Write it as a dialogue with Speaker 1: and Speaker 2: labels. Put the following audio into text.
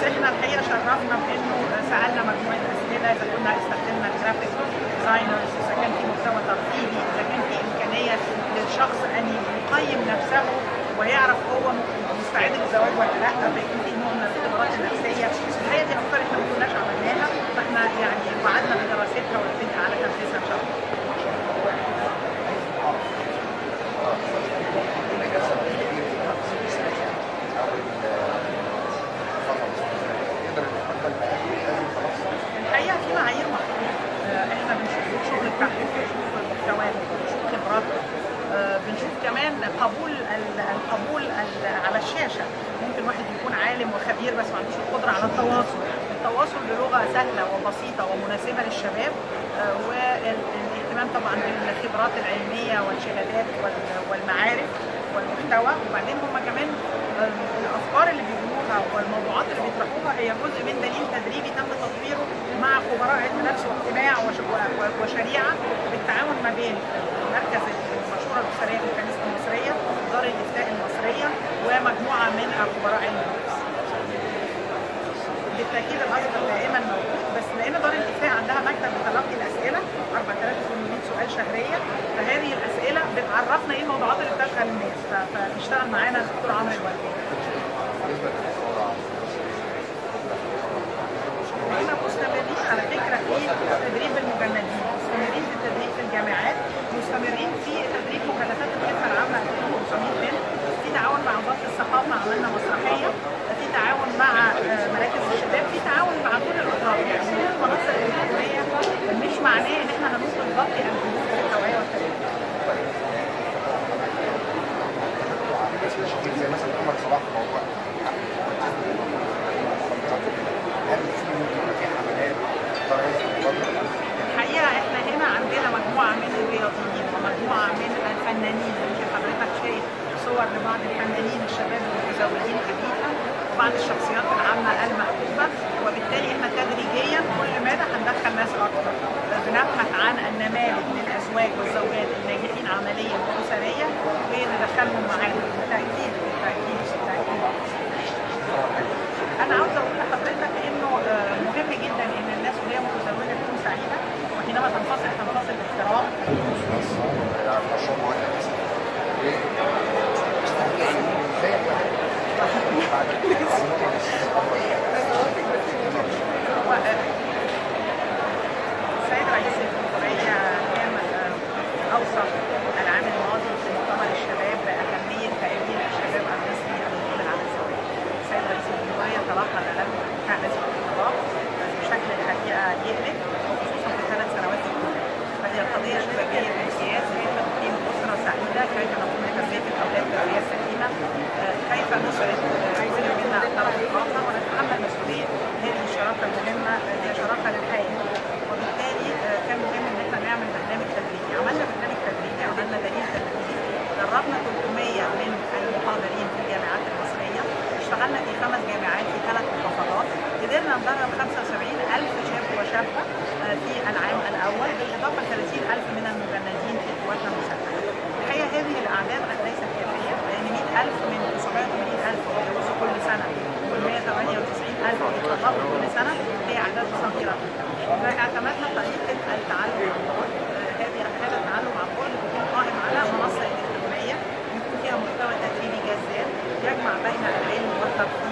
Speaker 1: احنا الحقيقه شرفنا بانه سالنا مجموعه اسئله اذا كنا استخدمنا جرافيك ديزاينرز اذا كان في محتوى ترفيهي اذا كان في امكانيه للشخص ان يقيم نفسه ويعرف هو مستعد للزواج ولا لا فيكون في نوع من الاختبارات النفسيه الحقيقه دي افكار احنا ما كناش عملناها فاحنا يعني وعدنا بدراستها ونبتدي على تنفيذها ان شاء الله الحقيقه في معايير محطوطه آه، احنا بنشوف شغل بتاعهم بنشوف محتواهم بنشوف خبراتهم آه، بنشوف كمان قبول ال- القبول ال- على الشاشه ممكن واحد يكون عالم وخبير بس ما عندوش القدره على التواصل التواصل بلغه سهله وبسيطه ومناسبه للشباب آه، والاهتمام طبعا بالخبرات العلميه والشهادات وال- والمعارف والمحتوى وبعدين هم كمان آه، الافكار اللي بيقولوها والموضوعات اللي بيطرحوها هي جزء من دليل تدريبي تم تطويره مع خبراء علم نفس واجتماع وش- و- وشريعه بالتعاون ما بين مركز المشوره الاسريه في الكنيسه المصريه دار الافتاء المصريه ومجموعه من خبراء علم النفس. بالتاكيد الاصغر دائما موجود بس لان دار الافتاء عندها مكتب لتلقي الاسئله 4800 سؤال شهريا فهذه الاسئله بتعرفنا ايه الموضوعات اللي بتشغل الناس ف- فبيشتغل معانا الدكتور عمرو الوالدي احنا مستمرين على فكره في تدريب المجندين مستمرين في التدريب في الجامعات مستمرين في تدريب مكلفات الخدمه العامه 2500 بنت في تعاون مع وزاره الثقافه عملنا مسرحيه في تعاون مع آه، مراكز الشباب في تعاون مع كل الاطراف يعني وجود المنصه الالكترونيه مش معناه ان احنا هنوصل نغطي الجهود في التوعيه والتدريب
Speaker 2: زي مثلا محمد صلاح في موضوع هل في ممكن في حملات ترعية المبادرة؟
Speaker 1: الحقيقه احنا هنا عندنا مجموعه من الرياضيين ومجموعه من الفنانين يمكن حضرتك شايف صور لبعض الفنانين الشباب المتزوجين حديثا وبعض الشخصيات العامه المحبوبه وبالتالي احنا تدريجيا كل مدى هندخل ناس اكتر بنبحث عن النماذج للازواج والزوجات الناجحين عمليا واسريا وندخلهم معانا بالتاكيد بالتاكيد بالتاكيد انا عاوزه اقول لحضرتك انه آه، مهم جدا ان الناس وهي متزوجه تكون سعيده وحينما تنفصل تنفصل باحترام
Speaker 2: مشروع معين مثلا ازاي
Speaker 1: هو آه، السيد رئيس الجمهوريه كان آه، اوصى العام الماضي في مؤتمر الشباب باهميه تاهيل الشباب المصري المقبل على الزواج. السيد رئيس الجمهوريه تلقى له فعل الخطاب بشكل الحقيقه يقلق وخصوصا في الثلاث سنوات الاولى. فهي قضيه شبابيه بامتياز كيف نقيم اسره سعيده، كيف نقوم بتربيه الاولاد تربيه سليمه، آه، كيف نسعد آه، كل منا الطرف الاخر ونتحمل مسؤوليه هذه الشراكه المهمه آه، هي شراكه للحياه. وبالتالي آه، كان مهم ان احنا نعمل برنامج تدريبي، عملنا برنامج تدريبي، عملنا دليل تدريبي، دربنا 300 من المحاضرين في الجامعات المصريه، اشتغلنا في خمس جامعات في ثلاث محافظات، قدرنا ندرب 75 ألف شاب وشابة آه، في العام الأول بالإضافة ل 30 ألف من المجندين في قواتنا المسلحة. الحقيقة هذه الأعداد ليست كافية لأن 100 ألف من 980 ألف بيتجوزوا كل سنة وال 198 ألف بيتطلقوا كل سنة هي أعداد صغيرة جدا. فاعتمدنا طريقة التعلم عن بعد آه، هذه هذا التعلم عن بعد بيكون قائم على منصة إلكترونية يكون فيها محتوى تدريبي جذاب يجمع بين العلم والترفيه